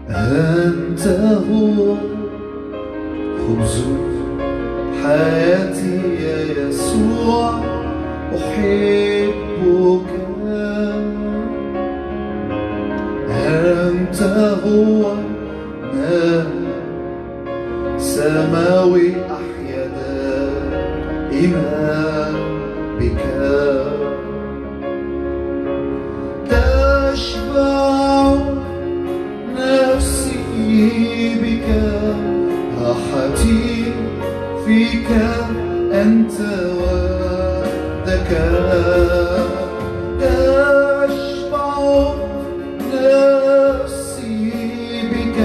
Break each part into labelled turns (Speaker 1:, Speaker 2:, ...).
Speaker 1: أنت هو خبز حياتي يا يسوع أحبك أنت هو ما سماوي أحيا دائما بك تشبع نفسي بك راحتي فيك أنت وحدك تشبع نفسي بك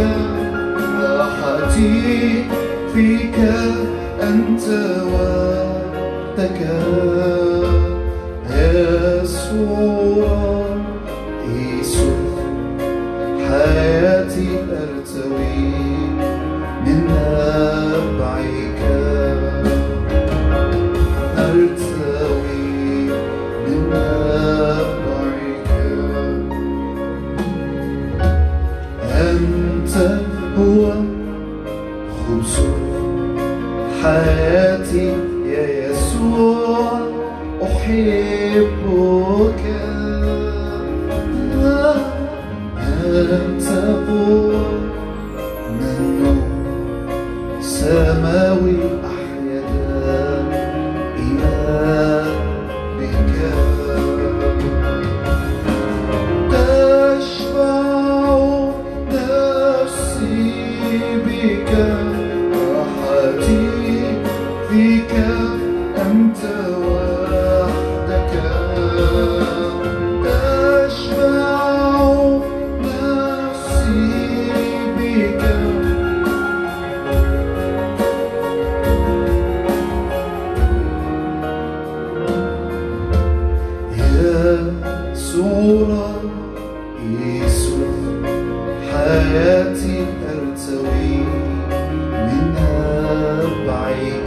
Speaker 1: راحتي فيك أنت وحدك يسوع يسوع حياتي أرتوي من نبعك أرتوي من نبعك أنت هو خبز حياتي يا يسوع أحبك أنت هو من سماوي أحيا دائما بك تشبع نفسي بك راحتي فيك أنت وحدك تشبع نفسي بك يسوع يسوع حياتي أرتوي من نبعك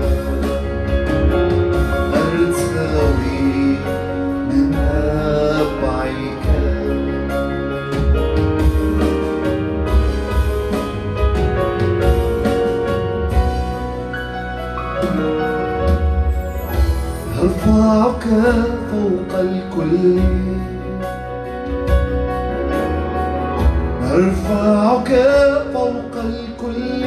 Speaker 1: أرتوي من نبعك أرفعك فوق الكل أرفعك فوق الكل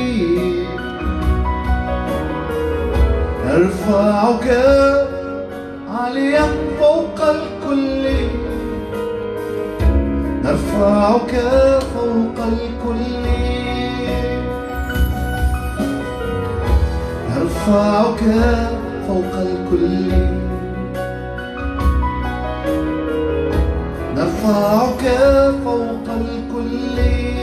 Speaker 1: أرفعك عاليا فوق الكل نرفعك فوق الكل نرفعك فوق الكل نرفعك فوق الكل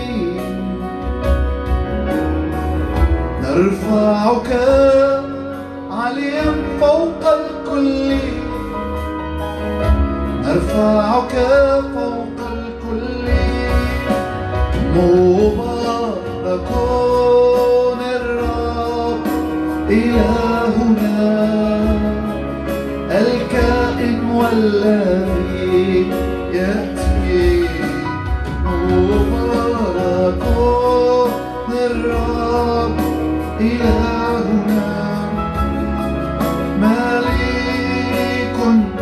Speaker 1: نرفعك عاليا فوق الكل نرفعك فوق الكل مبارك الرب إلهنا الكائن والذي يأتي مبارك الرب إلهنا مليك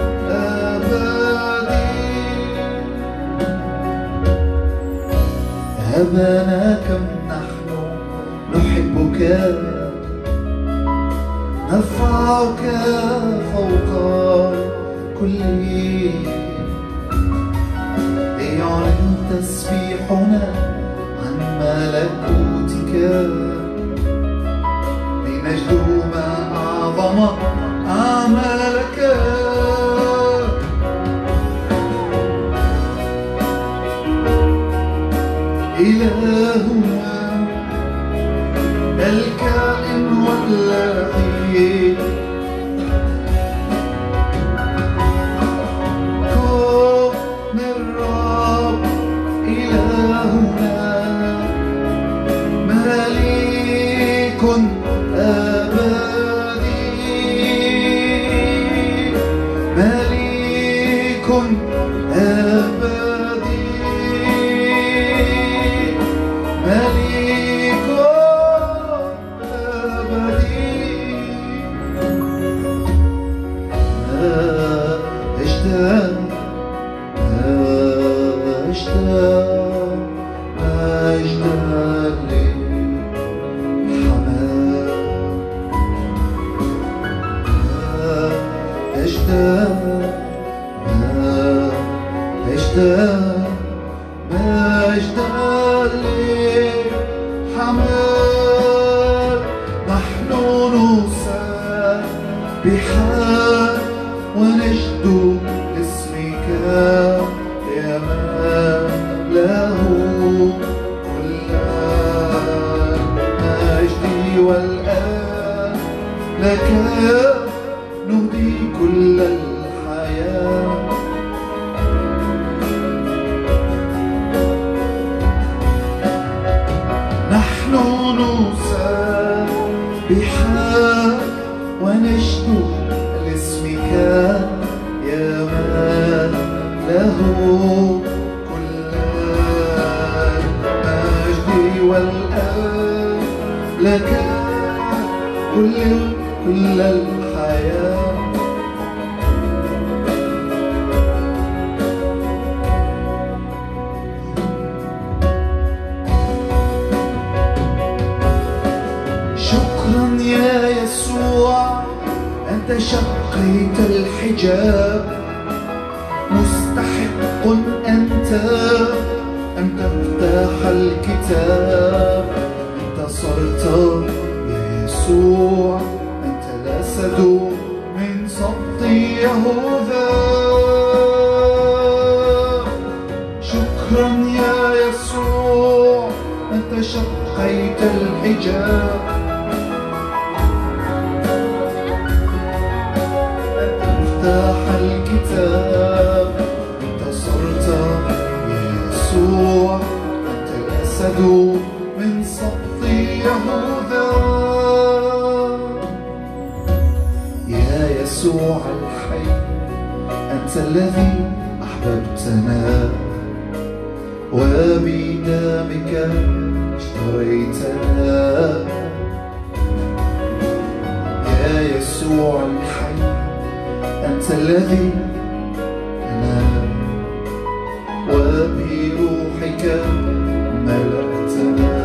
Speaker 1: أبدي أبانا كم نحن نحبك نرفعك فوق كل ليعلن تسبيحنا عن ملكوتك لنجده ما أعظم أعمالك إلهنا الكائن والذي كن الرب إلهنا مليك أبدي مليك أبدي مجدا للحمام مجدا مجدا مجدا للحمام نحن نسبحك ونجد اسمك يا من له كل المجد والآن لك نهدي كل الحياة نحن نسبحك ونشكو لاسمك يا من له كل المجد والآن لك كل كل الحياه شكرا يا يسوع أنت شقيت الحجاب مستحق أنت أن تفتح الكتاب أنت صرت يا يسوع أنت الأسد من سبط يهوذا شكرا يا يسوع أنت شقيت الحجاب افتح الكتاب انت صرت يا يسوع انت الاسد من سقط يهوذا يا يسوع الحي انت الذي احببتنا وبدمك اشتريتنا يا يسوع الحي أنت الذي أنا وبروحك ملأتنا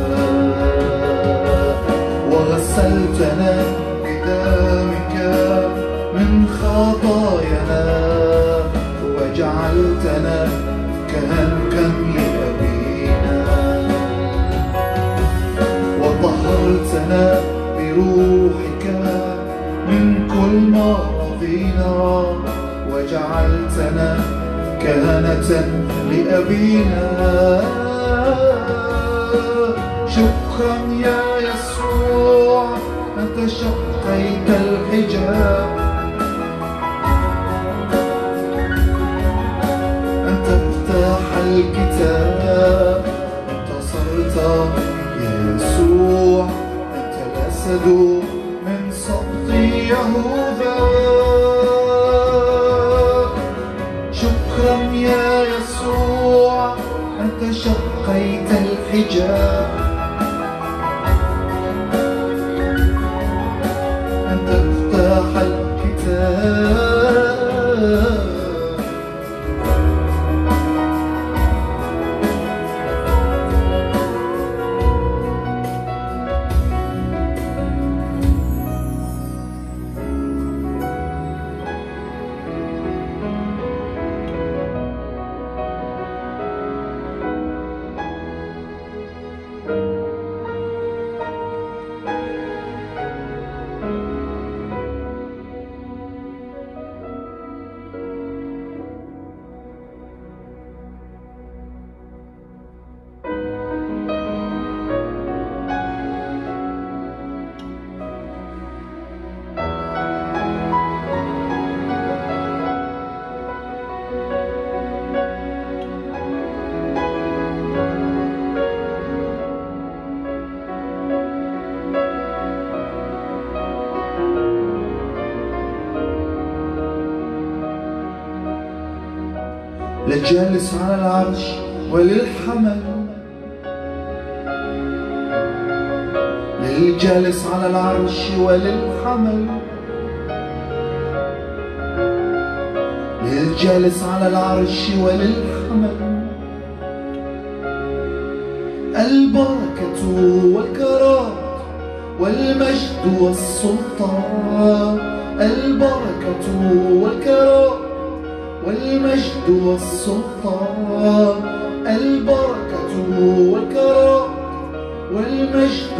Speaker 1: وغسلتنا بدمك من خطايانا وجعلتنا كهنكا لأبينا وطهرتنا بروحك من كل ماضينا وجعلتنا كهنة لأبينا شكرا يا يسوع أنت شقيت الحجاب أنت افتح الكتاب أنت صرت يا يسوع أنت الأسد من سقط يهوذا شكرا يا يسوع أنت شقيت الحجاب أنت افتح الكتاب للجالس على العرش وللحمل للجالس على العرش وللحمل للجالس على العرش وللحمل البركة والكرامة والمجد والسلطان البركة والكرامة والمجد والسلطان البركة والكرامة والمجد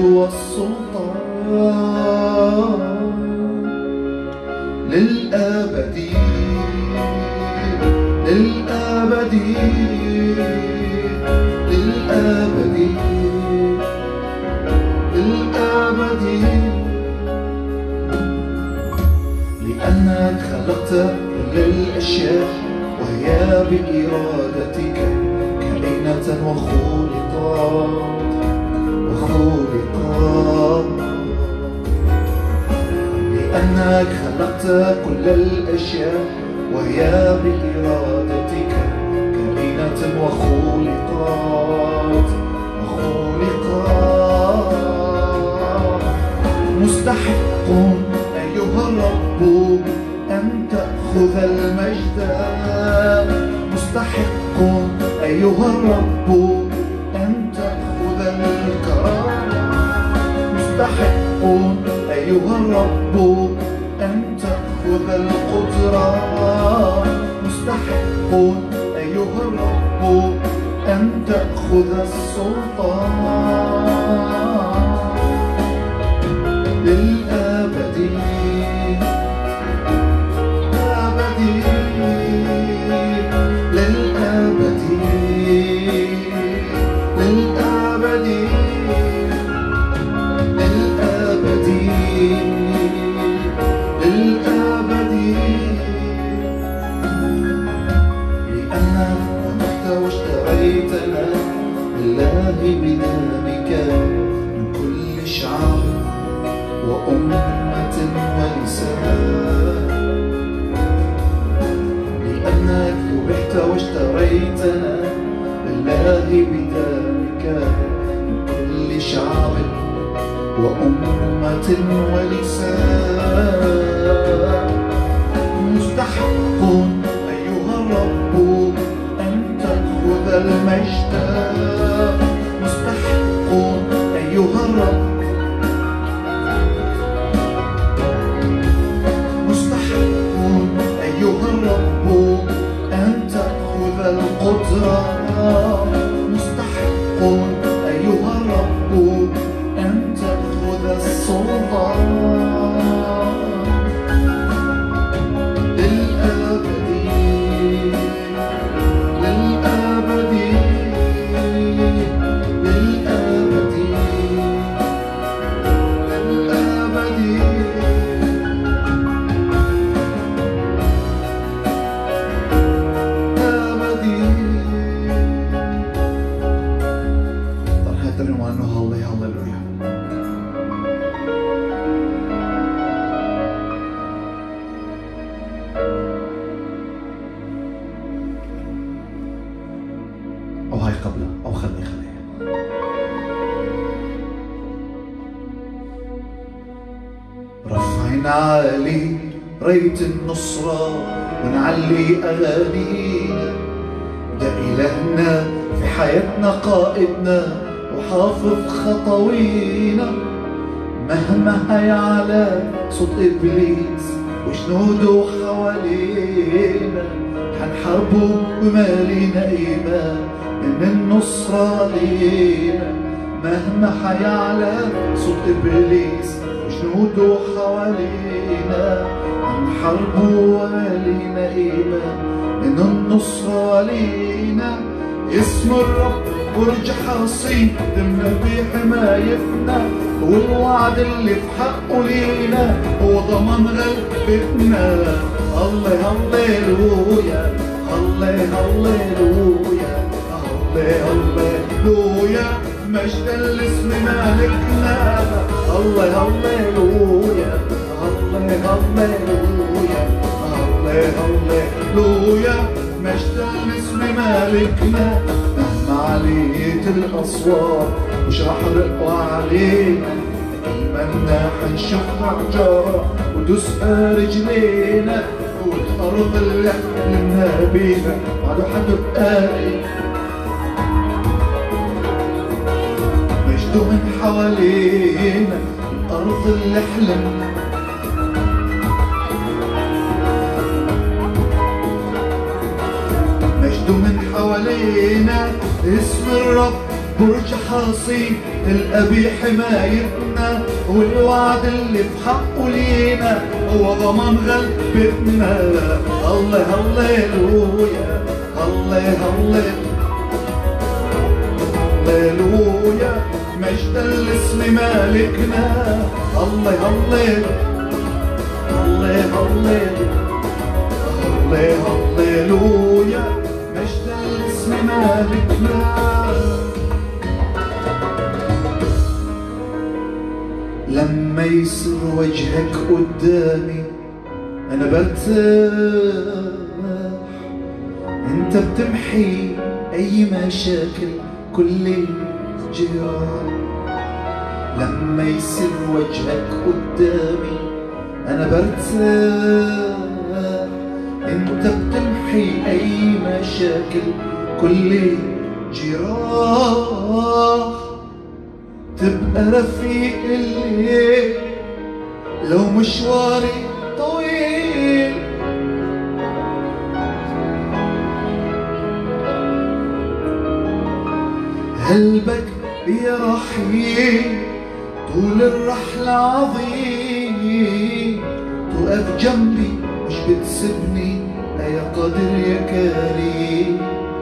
Speaker 1: والسلطان للأبد للأبد للأبد للأبد لأنك خلقت كل الأشياء وهي بإرادتك كائنة وخلقت وخلقت لأنك خلقت كل الأشياء وهي بإرادتك كائنة وخلقت وخلقت مستحق أيها الرب أن تأخذ المجد مستحق أيها الرب أن تأخذ الكرامة مستحق أيها الرب أن تأخذ القدرة مستحق أيها الرب أن تأخذ السلطان للأبد أبد للأبد للأبد للأبد للأبد لأنك رحت واشتريتنا بالله بدمك من كل شعب وأمة ولسان لأنك ذبحت واشتريتنا بالله بدمك من كل شعب وأمة ولسان مستحق أيها الرب أن تأخذ المجد مستحق أيها الرب مستحق أيها الرب أن تأخذ القدرة مستحق أيها الرب أن تأخذ السلطان للأبد للأبد للأبد للأبد أبدي طب هترنم عنه هالي هاليلويا أو هاي قبلها أو خلي خليها رفعنا عالي ريت النصرة ونعلي أغانينا ده إلهنا في حياتنا قائدنا وحافظ خطوينا مهما هيعلى صوت إبليس وجنوده حوالينا حنحاربه وما لينا إيمان إن النصرة لينا مهما حيعلى صوت إبليس وجنوده حوالينا حنحاربه وما لينا إيمان إن النصرة لينا اسم الرب برج حصين دمنا بحمايتنا والوعد اللي في حقه لينا هو ضمان غلبتنا الله هللويا الله هللويا الله هللويا مجدا لاسم مالكنا الله هللويا الله هللويا الله هللويا مجدا لاسم مالكنا مهما عليت الاصوات مش رح رقوا علينا ايماننا حنشوف عجارة ودوس رجلينا والارض اللي حلمنا بيها بعده حتبقى مجد من حوالينا الأرض اللي حلمنا مجد من حوالينا اسم الرب برج حصين الأبي حمايتنا والوعد اللي بحقه لينا هو ضمان غلبتنا الله هللويا الله هللويا هللويا مجد الاسم مالكنا الله الله الله الله الله هللويا مجد الاسم مالكنا لما يصير وجهك قدامي انا برتاح انت بتمحي اي مشاكل كل جيران لما يصير وجهك قدامي انا برتاح انت بتمحي اي مشاكل كل جراح تبقى رفيق الليل لو مشواري طويل قلبك يا رحيم طول الرحلة عظيم توقف جنبي مش بتسيبني يا قادر يا كريم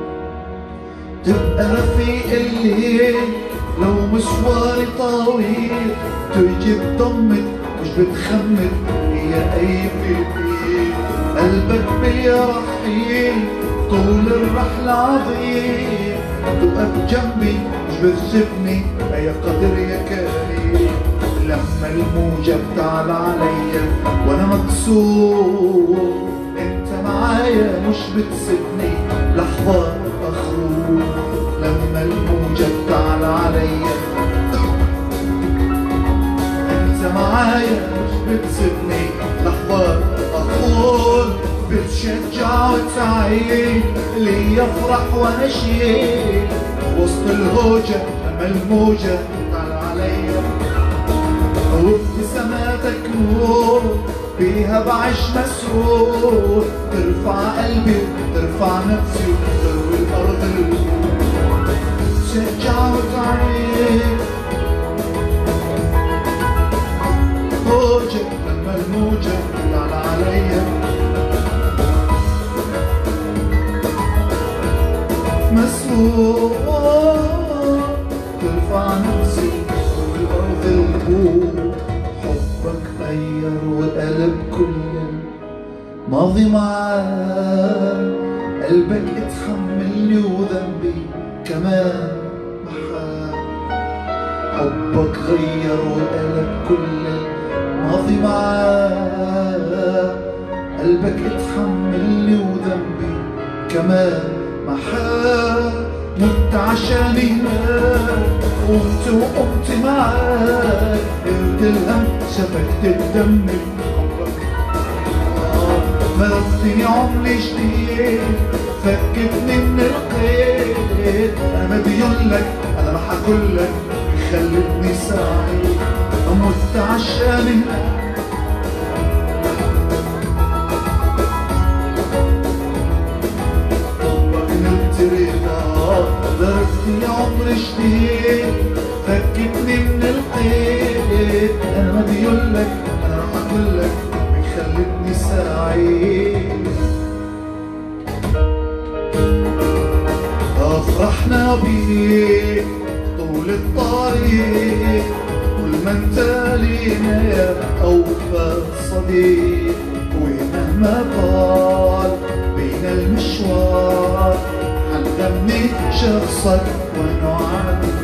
Speaker 1: تبقى رفيق الليل لو مشواري طويل تيجي تضمن مش بتخمن هي اي بيبي قلبك بيا رحيم طول الرحلة عظيم تقف جنبي مش بتسيبني يا قدر يا كريم لما الموجة بتعلى عليا وانا مكسور انت معايا مش بتسيبني لحظة اخروج لما الموجة بتعلى عليا انت معايا مش بتسيبني لحظة اقول بتشجع وتعيد لي افرح وانا شيء وسط الهوجة لما الموجة بتعلى عليا وابتساماتك نور بيها بعيش مسرور ترفع قلبي وترفع نفسي وتروي الارض تشجع وتعيد موجة لما الموجة تعلى عليا مسرور ترفع نفسي والارض البور حبك غير وقلب كل ماضي معاه قلبك اتحملني وذنبي كمان محاه حبك غير وقلب كل الماضي معاه قلبك اتحملني وذنبي كمان محاه مت عشاني هناك قمت وقمت معاك قلت الهم سفكت الدم بحبك آه، ملكتني عمري جديد فكتني من القيد انا مديون لك انا رح اقول لك خلتني سعيد مت عشاني نلت رضا ضربتني عمر جديد فكتني من القيد انا مديون لك انا رح اقول لك خلتني سعيد افرحنا بيك طول الطريق كل ما انت لينا يا اوفى صديق ومهما طال بينا المشوار حنغني شخصك ونعاني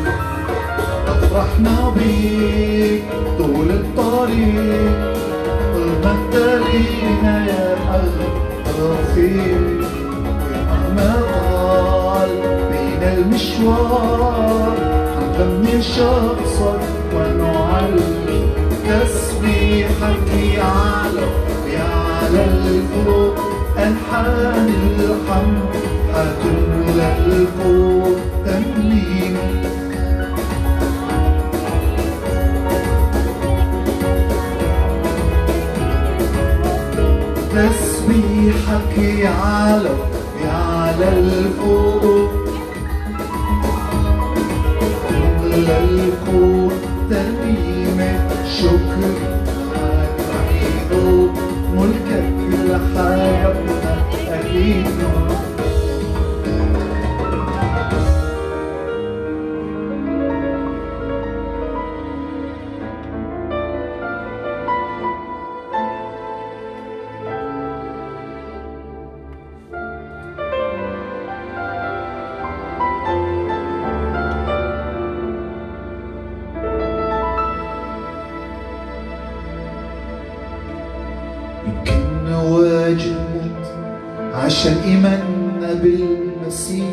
Speaker 1: افرحنا بيك طول الطريق كل ما انت لينا يا قلب رفيق ومهما طال بينا المشوار حنغني شخصك ونعلي تسبيحك يعلى يعلى الفوق ألحان الحمد حتملى الفوق تمليني ترنيمة شكر عيدو ملكك لحياتنا أكيد يمكن نواجه موت عشان إيماننا بالمسيح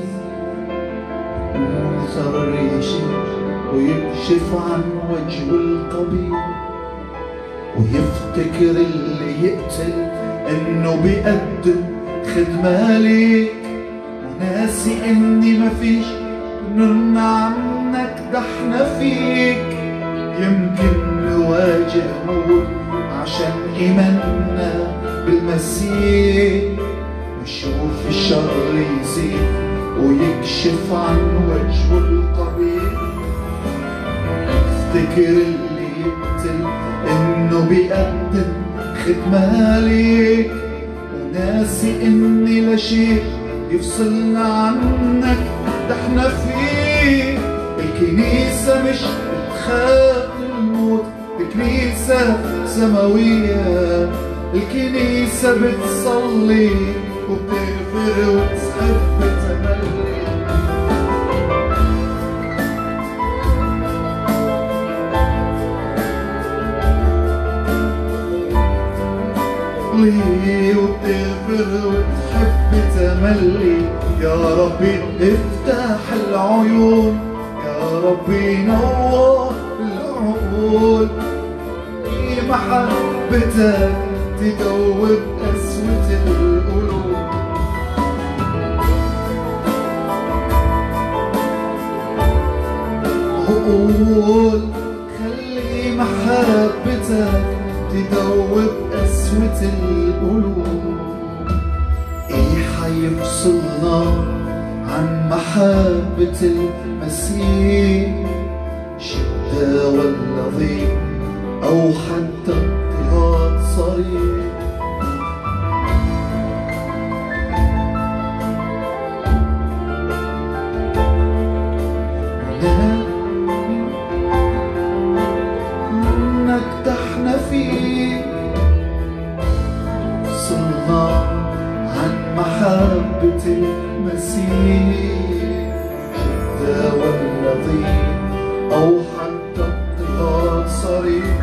Speaker 1: يكون يشيل ويكشف عن وجهه القبيح ويفتكر اللي يقتل انه بيقدم خدمة ليك وناسي اني مفيش نمنع عنك ده احنا فيك يمكن نواجه موت عشان إيماننا بالمسيح نشوف الشر يزيد ويكشف عن وجهه القبيح افتكر اللي يقتل انه بيقدم خدمة ليك وناسي اني لا شيء يفصلنا عنك ده احنا فيه الكنيسة مش بتخاف الموت الكنيسة سماوية الكنيسة بتصلي وبتغفر وتحب تملي ليه وبتغفر وتحب تملي يا ربي افتح العيون يا ربي نور العقول في محبتك تدوب قسوة القلوب وقول خلي محبتك تدوب قسوة القلوب ايه حيفصلنا عن محبة المسيح شدة ولا ضيق أو حتى اضطهاد صريح انك تحنا فيه صلنا عن محبة المسيح شدة ولا ضيق أو حتى اضطهاد صريح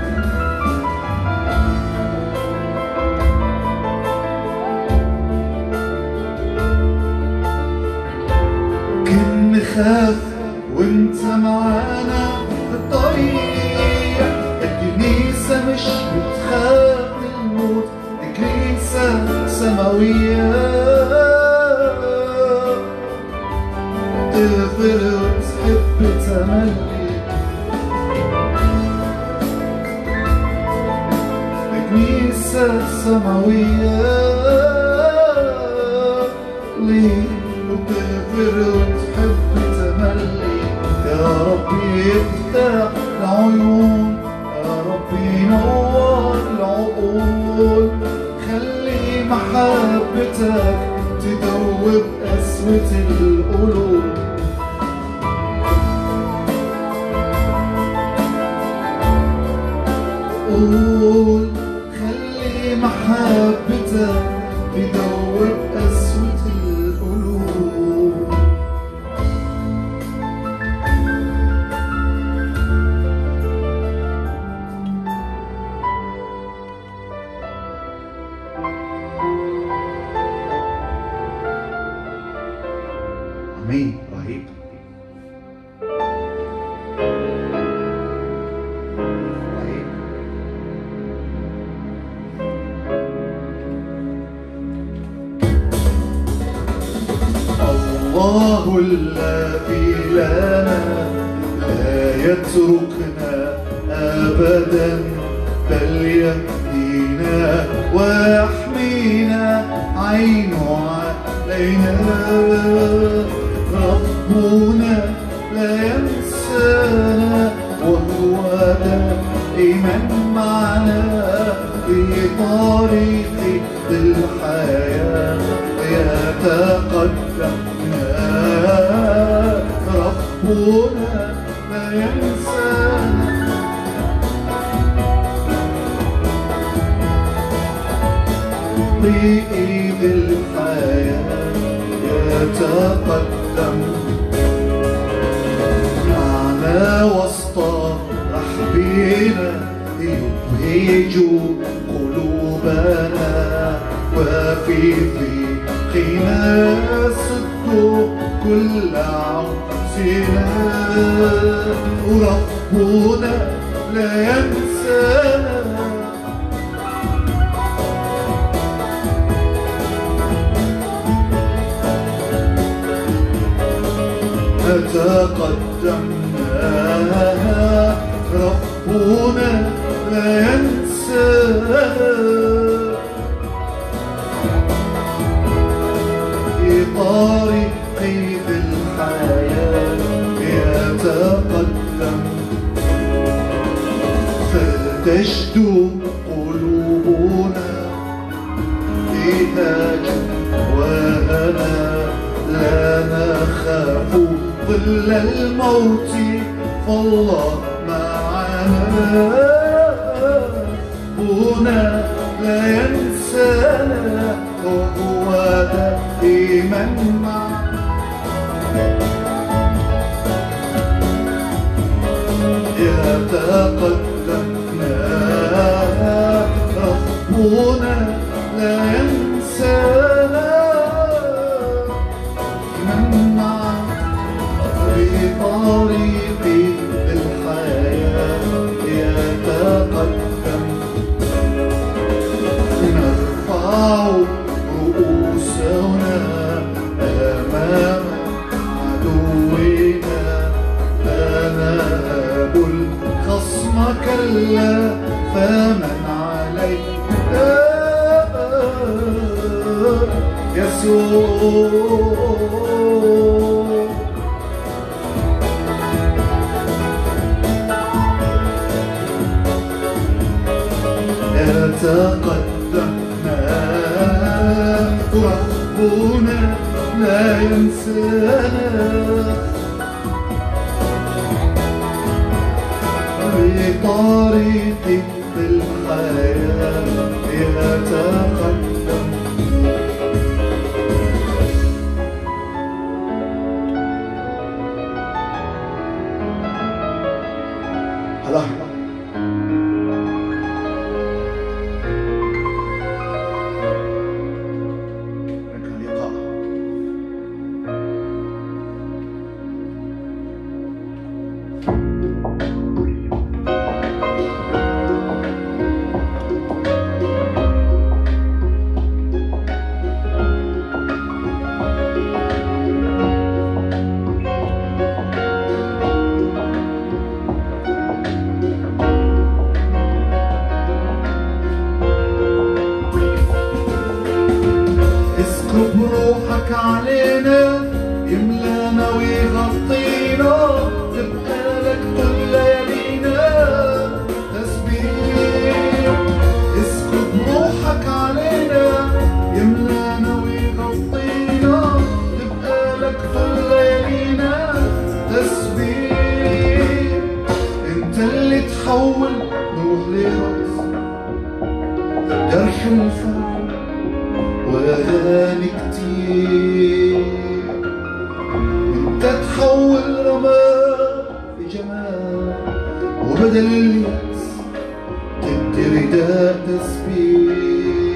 Speaker 1: كن نخاف وانت معانا في الطريق الكنيسة مش بتخاف الموت الكنيسة سماوية تغفر وتحب تملي الكنيسة سماوية ليه وتغفر وتحب تملي يا ربي افتح العيون يا ربي نور العقول خلي محبتك تدوب قسوة القلوب قول خلي محبتك تدوب قسوة القلوب امين رهيب رهيب الله الذي لنا لا يتركنا ابدا بل يهدينا ويحمينا عينه علينا ربنا لا ينسانا وهو معنا في طريق الحياة يتقدمنا ربنا لا ينسانا طريق الحياة يتقدم معنا وسط رحبنا يبهج قلوبنا وفي ضيقنا صدق كل عوزنا وربنا لا ينسانا تقدمنا ربنا لا ينسى في طريق الحياة يتقدم فلتشدو قلوبنا إهاج وأنا لا نخاف ظل الموت فالله معنا هنا لا ينسانا وهو دائما معنا يتقدمنا ربنا لا ينسانا من معنا في طريق الحياة يتقدم نرفع رؤوسنا أمام عدونا لا نهاب الخصم كلا فمن علينا يسوع يتقدمنا ربنا لا ينسانا بطريق الحياة يتقدم هلا هناك لقاء اسكب روحك علينا يملانا ويغطينا تبقى لك كل ليالينا تسبيح اسكب روحك علينا يملانا ويغطينا تبقى لك كل ليالينا تسبيح انت اللي تحول نروح لرأس جرح الفرح واغاني كتير انت تحول رماد بجمال وبدل اليأس تدي رداء تسبيح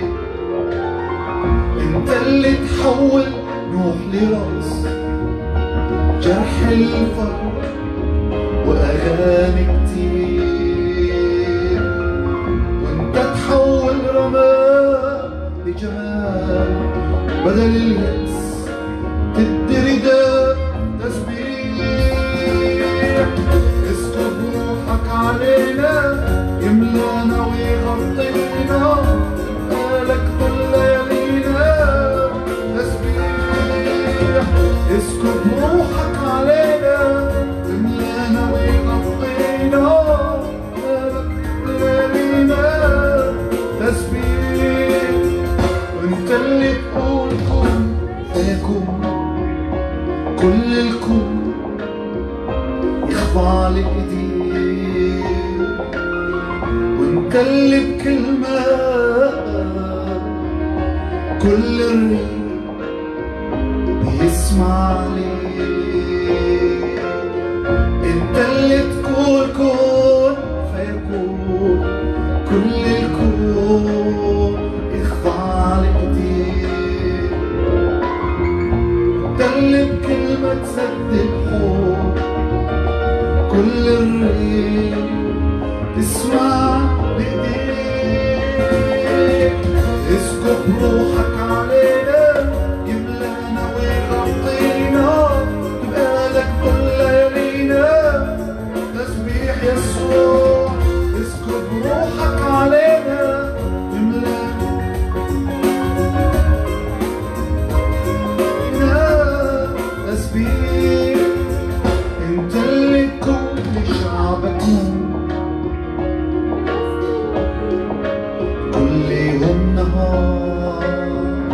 Speaker 1: انت اللي تحول نوح لراس جرح الفرح واغاني كتير وانت تحول رماد بجمال بدل اليأس تدي رداء تسبيح اسكب روحك علينا يملانا ويغطينا قالك كل ليالينا تسبيح اسكب روحك علينا يملانا ويغطينا قالك كل ليالينا اخضع لايديك وانت اللي بكلمة كل الريح بيسمع ليك انت اللي تقول كون فيكون كل الكون يخضع لايديك انت اللي بكلمة تصدق حب كل الريح تسمع بايديك اسكب روحك علينا يملانا ويغطينا تبقى لك كل ليالينا تسبيح يسوع اسكب روحك علينا يملانا تسبيح انت اللي كل شعبك نور كل يوم نهار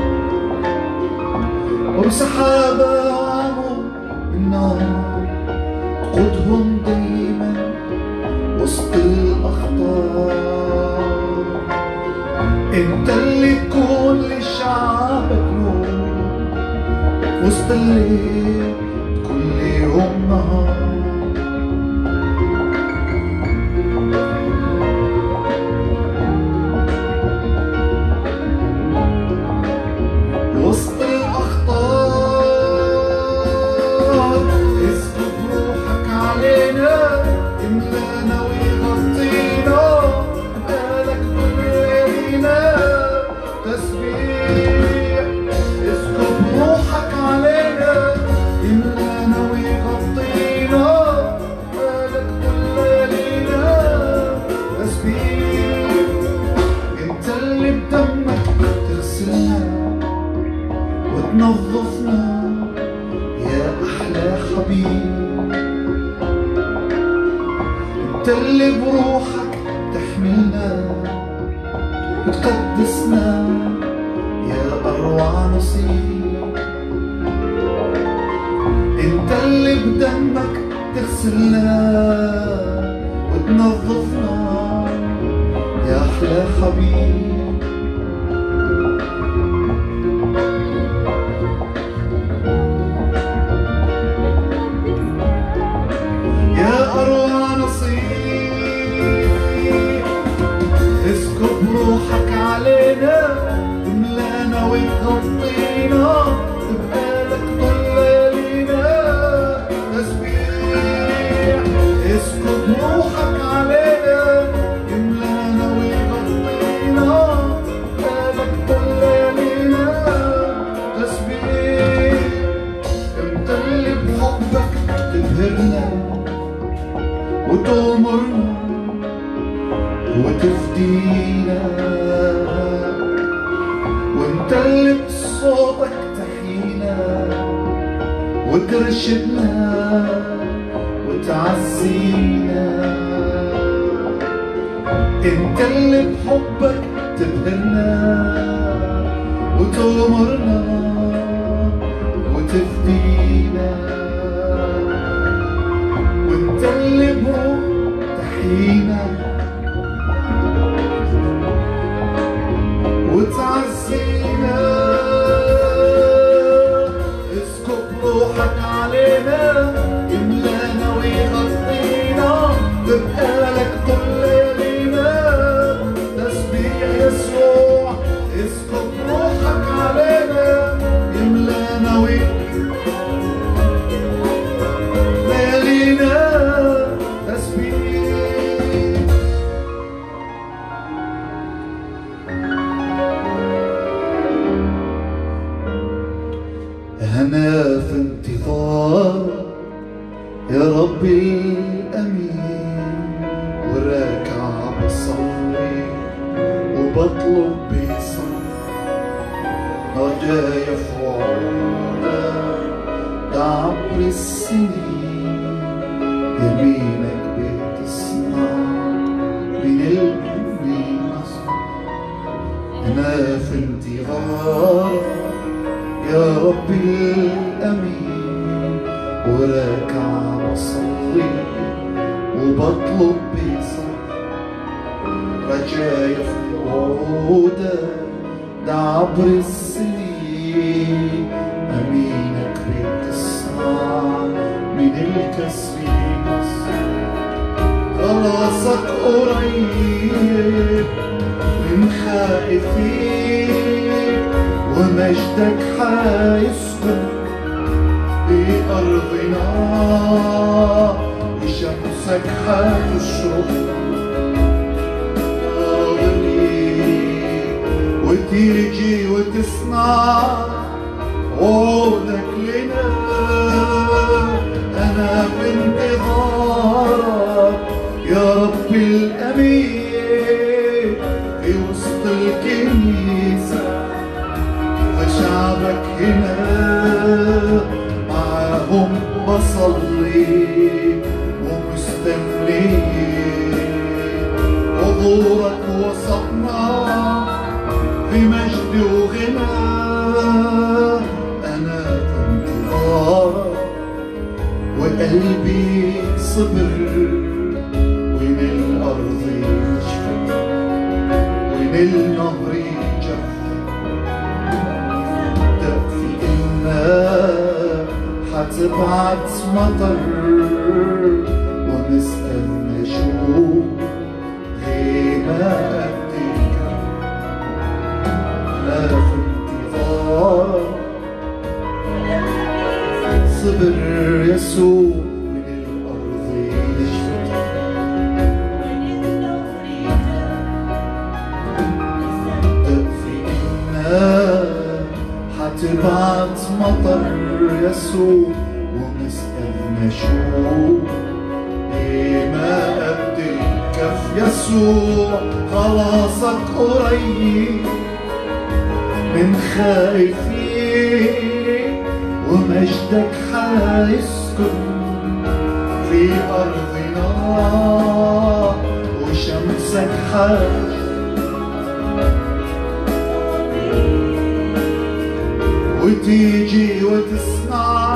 Speaker 1: وبسحابة عمر النار تقودهم دايما وسط الأخطار انت اللي تكون لشعبك نور وسط الليل كل يوم نهار وسط الأخطار اسكب روحك علينا يملانا ويغطينا بقالك كل ليالينا تسبيح اسكب روحك علينا يملانا ويغطينا بقالك كل ليالينا تسبيح انت اللي بدمك تغسلنا وتنظفنا يا أحلى حبيب انت اللي بروحك تحملنا وتقدسنا يا أروع نصيب انت اللي بدمك تغسلنا وتنظفنا يا أحلى حبيب يا أروع نصيب اسكب روحك علينا تملانا وتغطينا تبقى لك طول ليالينا تسبيح اسكب روحك علينا تملانا وتغطينا تبقى لك طول ليالينا تسبيح انت اللي بحبك تبهرنا وتغمرنا وتفدينا وانت اللي بصوتك تحيينا وترشدنا وتعزينا انت اللي بحبك تبهرنا وتغمرنا وتفدينا وانت اللي بروح تحيينا وتعزينا اسكب روحك علينا يملانا ويغطينا تبقى لك كل ليالينا تسبيح يسوع اسكب روحك علينا يملانا ويغطينا ليالينا تسبيح أنا في انتظار يا ربي الأمين وراكع بصلي وبطلب بصبر رجايا فوعنا عبر السنين يمينك بتصنع من الهوي أنا في انتظار يا ربي الأمين وراكع بصلي وبطلب بصبر رجايا في وعودك ده عبر السنين أمينك بتصنع من الكسر خلاصك قريب من خائفين ومجدك حيسكن بأرضنا وشمسك حتشرق وتيجي وتصنع عودك لنا أنا في انتظارك يا رب الأمين في وسط الكنيسة وشعبك هنا معاهم بصلي ومستني حضورك وسطنا في مجد وغنى أنا في انتظارك وقلبي صبر وين الأرض يشفى وين النهر يجف تكفي إنك حتبعت مطر ونستنى شوق غيماتك لا في انتظار صبر يسوع من الأرض يشفى تكفي إنك حتبعت مطر يسوع ونستنى شوق ما قد الكف يسوع خلاصك قريب من خايفين ومجدك حيسكن في أرضنا وشمسك حيسكن وتيجي وتصنع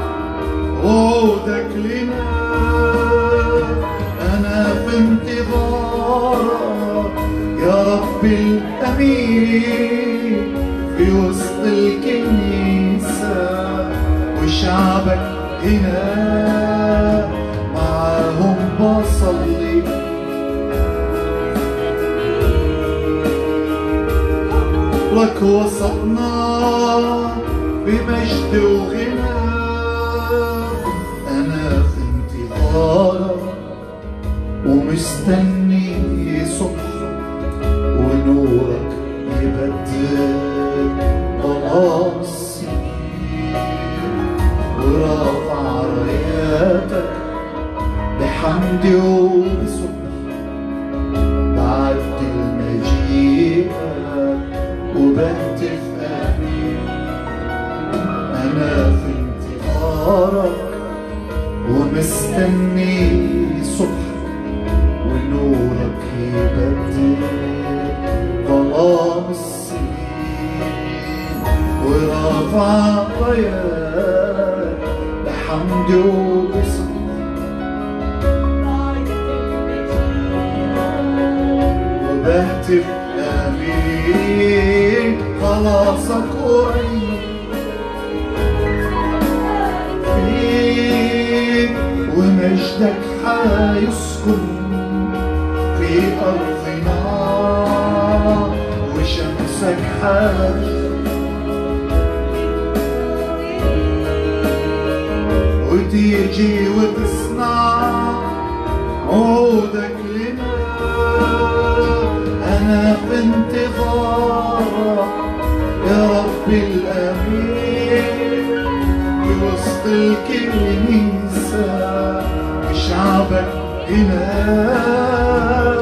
Speaker 1: عودك لنا أنا في انتظارك يا رب الأمين في وسط الكنيسة وشعبك هنا معاهم بصلي لك وسطنا بمجد وغنى أنا في انتظارك ومستني صبح ونورك يبدل ظلام السنين ورافع راياتك بحمد وبسبح بعد المجيئك وبهتف امين انا في انتظارك ومستني صبح ونورك يبدل ظلام السنين ورافع رايات بحمد وبسبح وبهتف امين خلاصك قريب فيك ومجدك حيسكن في ارضنا وشمسك حاج وتيجي وتصنع عودك لنا أنا في انتظارك يا رب الأمين في وسط الكنيسة وشعبك هنا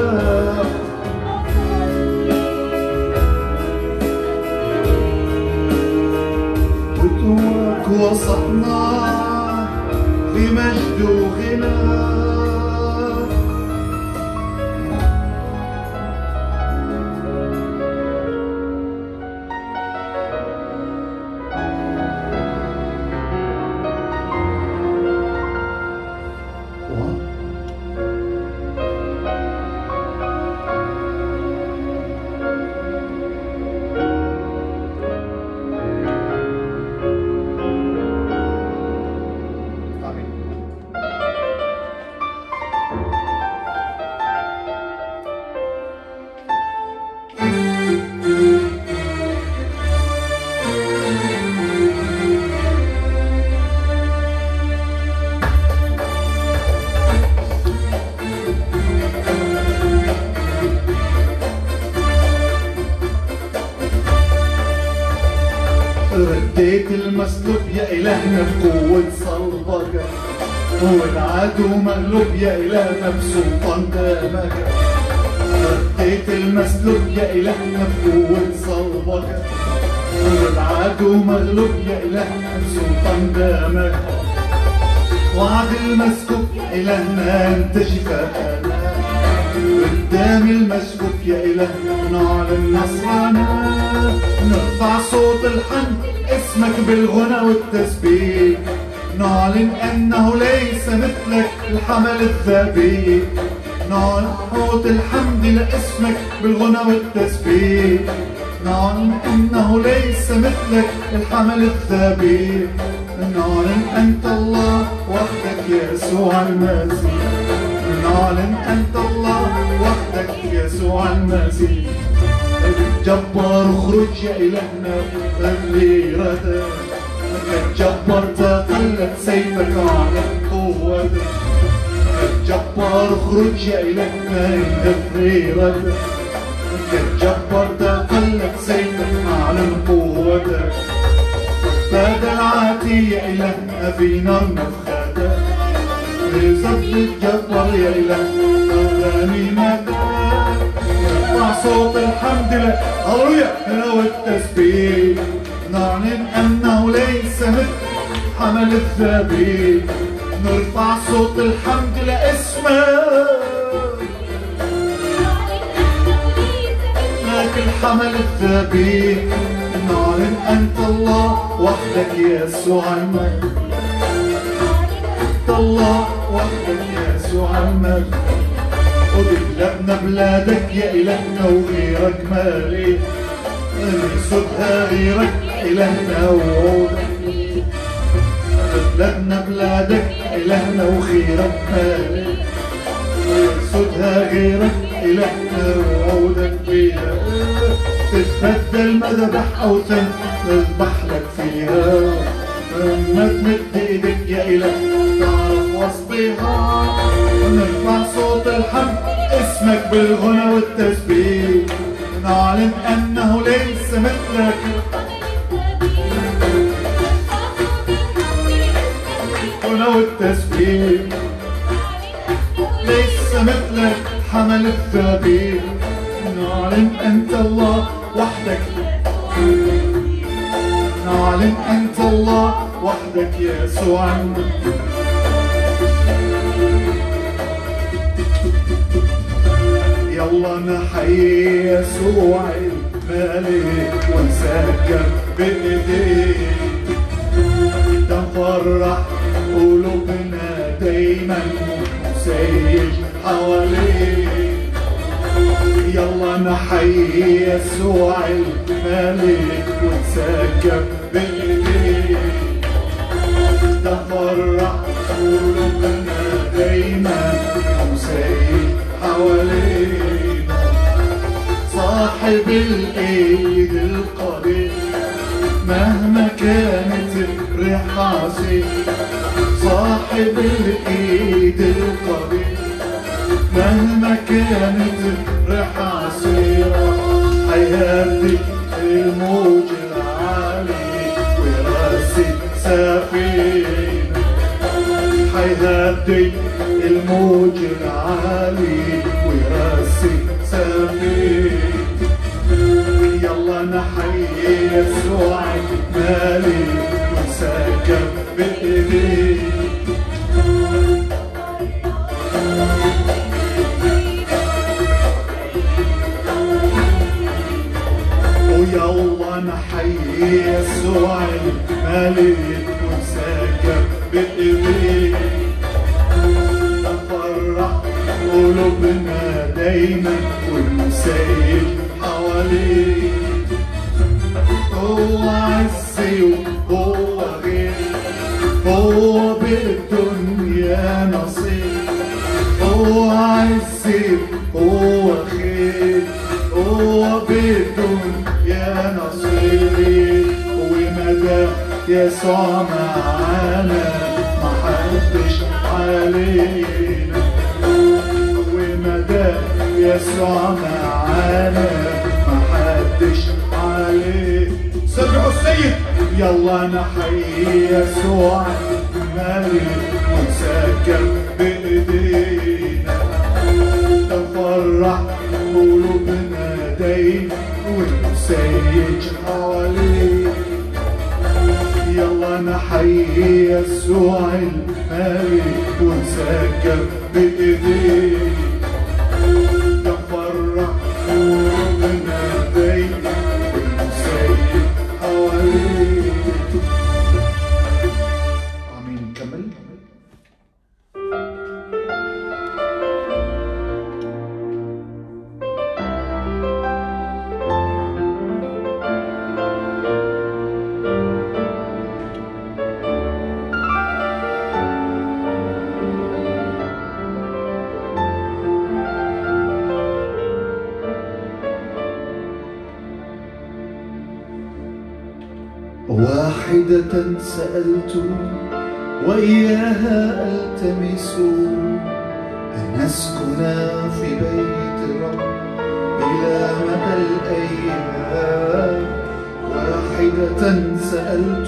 Speaker 1: وتوك وسطنا في مجد وغنى One, المسلوب يا إلهنا بقوة صلبك والعدو مغلوب يا إلهنا بسلطان دمك رديت المسلوب يا إلهنا بقوة صلبك والعدو مغلوب يا إلهنا بسلطان دمك وعد المسكوب إلهنا انت شفاءنا قدام المسكوب يا إلهنا نعلن نصرنا نرفع صوت الحمد اسمك بالغنى والتسبيح نعلن أنه ليس مثلك الحمل الذبيح نعلن صوت الحمد لاسمك بالغنى والتسبيح نعلن أنه ليس مثلك الحمل الذبيح نعلن أنت الله وحدك يسوع المسيح نعلن أنت الله وحدك يسوع المسيح الجبار اخرج يا إلهنا اللي ردى الجبار تقلت سيفك على القوة الجبار اخرج يا إلهنا اللي ردى الجبار تقلت سيفك على القوة فاد العاتي يا إلهنا في نار مفخدة لصد الجبار يا إلهنا أغاني مدى نرفع صوت الحمد لله هللويا والتسبيح نعلن أنه ليس مثل حمل الذبيح نرفع صوت الحمد لاسمك لك الحمل الذبيح نعلن أنت الله وحدك يسوع المجد أنت الله وحدك يسوع المجد ودلبنا بلادك يا إلهنا وغيرك مالي نسدها غيرك إلهنا وعودك دلبنا بلادك إلهنا وخيرك مالي نسدها غيرك إلهنا وعودك فيها تتبدل مذبح أو تذبح لك فيها ما تمد ايدك يا إله تعرف وسطها نرفع صوت الحمد اسمك بالغنى والتسبيح نعلن أنه ليس مثلك الغنى والتسبيح ليس مثلك حمل الذبيح نعلن أنت الله وحدك نعلن أنت الله وحدك يسوع يلا نحيي يسوع الملك ونسكر بإيديه تفرح قلوبنا دايما مسيج حواليه يلا نحيي يسوع الملك ونسكر بإيديه تفرح قلوبنا دايما مسيج حوالينا صاحب الايد القدير مهما كانت الريح عصير صاحب الايد القدير مهما كانت الريح عصيرة هيهدي الموج العالي ويرسي سفينة هيهدي الموج العالي ويرسي سفينة يلا نحيي يسوع المالي ونسكب بإيديه ويلا نحيي يسوع الملك ونسكب بإيديه نفرح قلوبنا دايما والمسيب حواليه هو عزي وهو غير هو بالدنيا نصيب هو عزي هو خير هو بالدنيا نصيبي ومدى يسوع معانا محدش علينا ومدى يسوع معانا محدش عليه سبحوا السيد يلا نحيي يسوع الملك ونسكر بايدينا نفرح قلوبنا دايما ونسيج حوالينا يلا نحيي يسوع الملك ونسكر بايدينا نفرح قلوبنا دايما ونسيج حوالينا امين نكمل واحدة سألت وإياها ألتمس أن نسكن في بيت رب إلى مدى الأيام واحدة سألت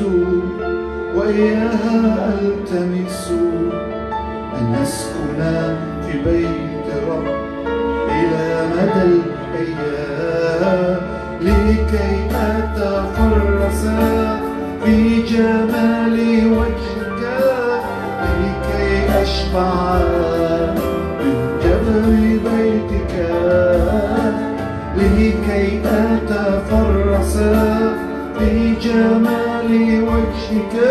Speaker 1: وإياها ألتمس أن نسكن في بيت رب إلى مدى الأيام لكي أتفرس في جمال وجهك لكي أشبع من جبل بيتك لكي أتفرس في جمال وجهك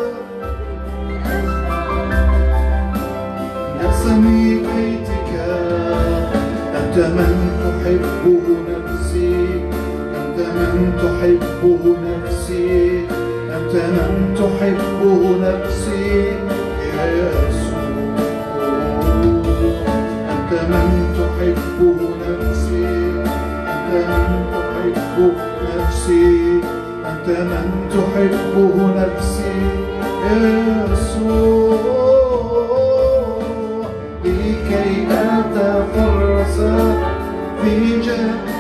Speaker 1: نسمي بيتك أنت من تحبه نفسي أنت من تحبه نفسي أنت من تحبه نفسي يا يسوع أنت من تحبه نفسي أنت من تحبه نفسي أنت من تحبه نفسي يا يسوع لكي أتفرس في جنة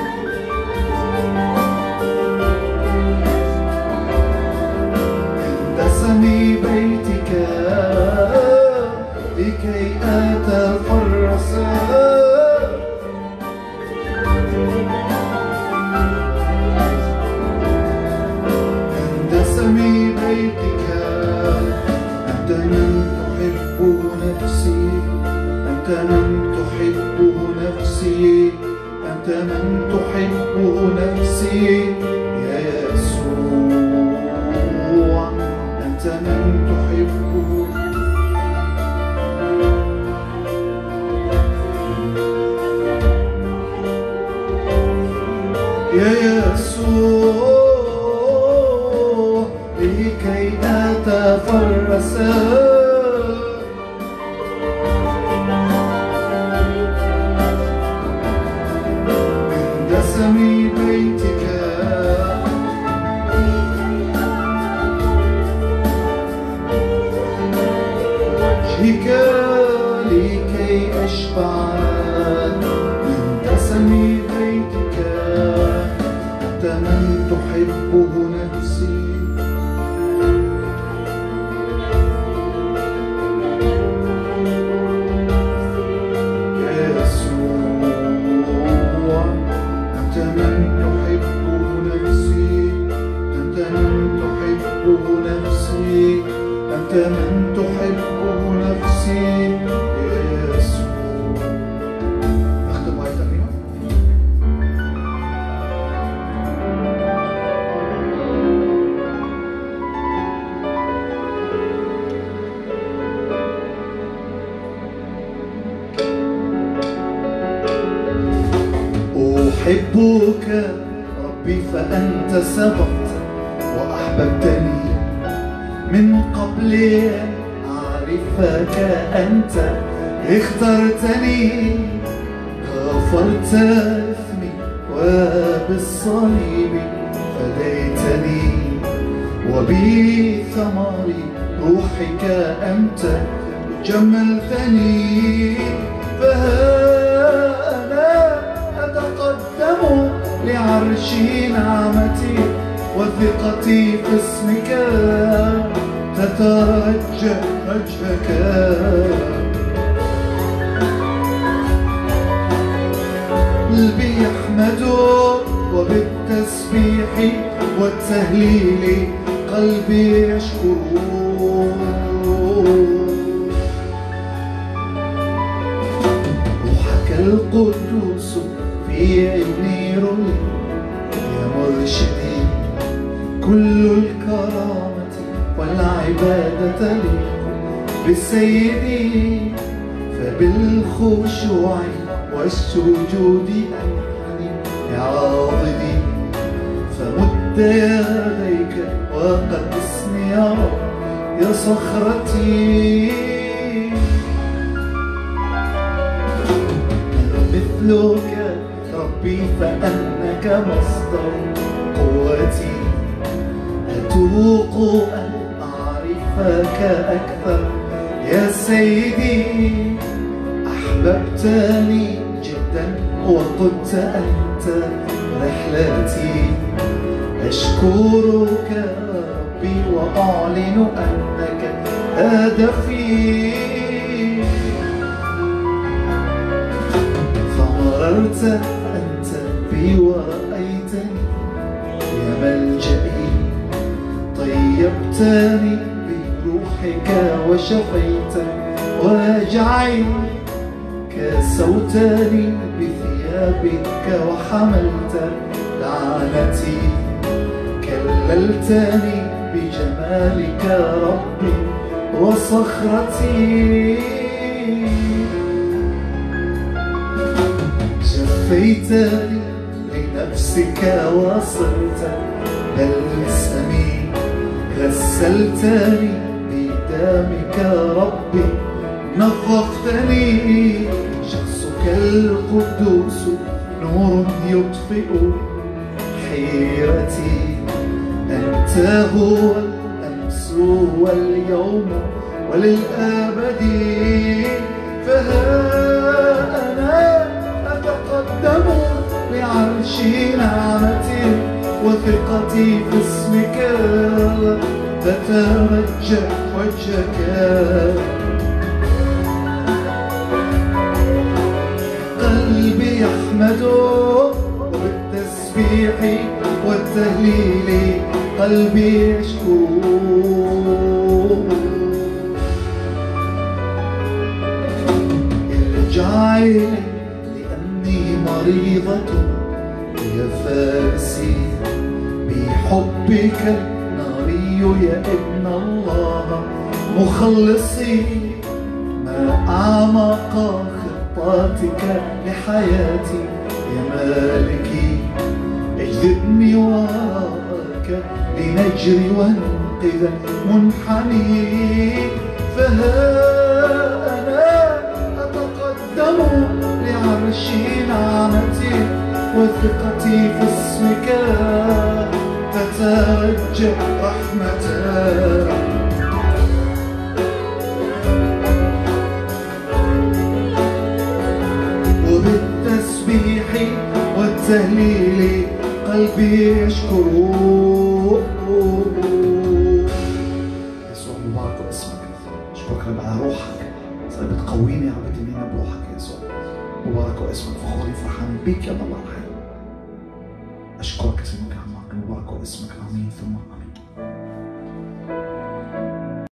Speaker 1: دسمي بيتك لكي أتفرس دسمي بيتك أنت من تحبه نفسي أنت من تحبه نفسي أنت من تحبه نفسي يا يسوع أنت من تحبه يا يسوع لكي أتفرس من دسم بيتك وجهك لكي أشبع من دسم بيتك أنت من تحبه نفسي يا يسوع أنت من تحبه نفسي أنت من تحبه نفسي أنت من تحبه نفسي يا يسوع أختم هاي الترنيمة أحبك ربي فأنت سبقت وأحببتني من قبل أن أعرفك أنت اخترتني غفرت إثمي وبالصليب فديتني وبثمر روحك أنت جملتني فها أنا أتقدم لعرش نعمتي وثقتي في اسمك تترجى وجهك قلبي يحمدك وبالتسبيح والتهليل قلبي يشكر روحك القدوس في عيني رؤي يا مرشدي كل الكرامة والعبادة لي بسيدي فبالخشوع والسجود أنحني يا عاضدي فمد يديك وقدسني يا رب يا صخرتي أنا مثلك ربي فأنك مصدر قوتي أتوق أن أعرفك أكثر يا سيدي أحببتني جدا وقلت أنت رحلتي أشكرك ربي وأعلن أنك هدفي فمررت أنت بي ورأيتني يا ملجئي طيبتني بروحك وشفيتني وجعي كسوتني بثيابك وحملت لعنتي كللتني بجمالك ربي وصخرتي شفيتني لنفسك وصلت بلسمي غسلتني بدمك ربي نظفتني شخصك القدوس نور يطفئ حيرتي أنت هو الأمس واليوم وللأبد فها أنا أتقدم لعرش نعمتي وثقتي في اسمك تترجى وجهك قلبي يحمدك وبالتسبيح والتهليل قلبي يشكو ارجعي لأني مريضة يا فارسي بحبك الناري يا ابن الله مخلصي ما أعمق خطاتك لحياتي يا مالكي اجذبني وراءك لنجري وانقذ منحني فها أنا أتقدم لعرش نعمتي وثقتي في اسمك تترجى رحمتك وبالتسبيح والتهليل قلبي يشكر يسوع مبارك اسمك اشكرك رب على روحك صار بتقويني عم بتميني بروحك يا يسوع مبارك اسمك فخوري فرحان بيك يا الله الحي اشكرك اسمك عمك مبارك اسمك امين ثم امين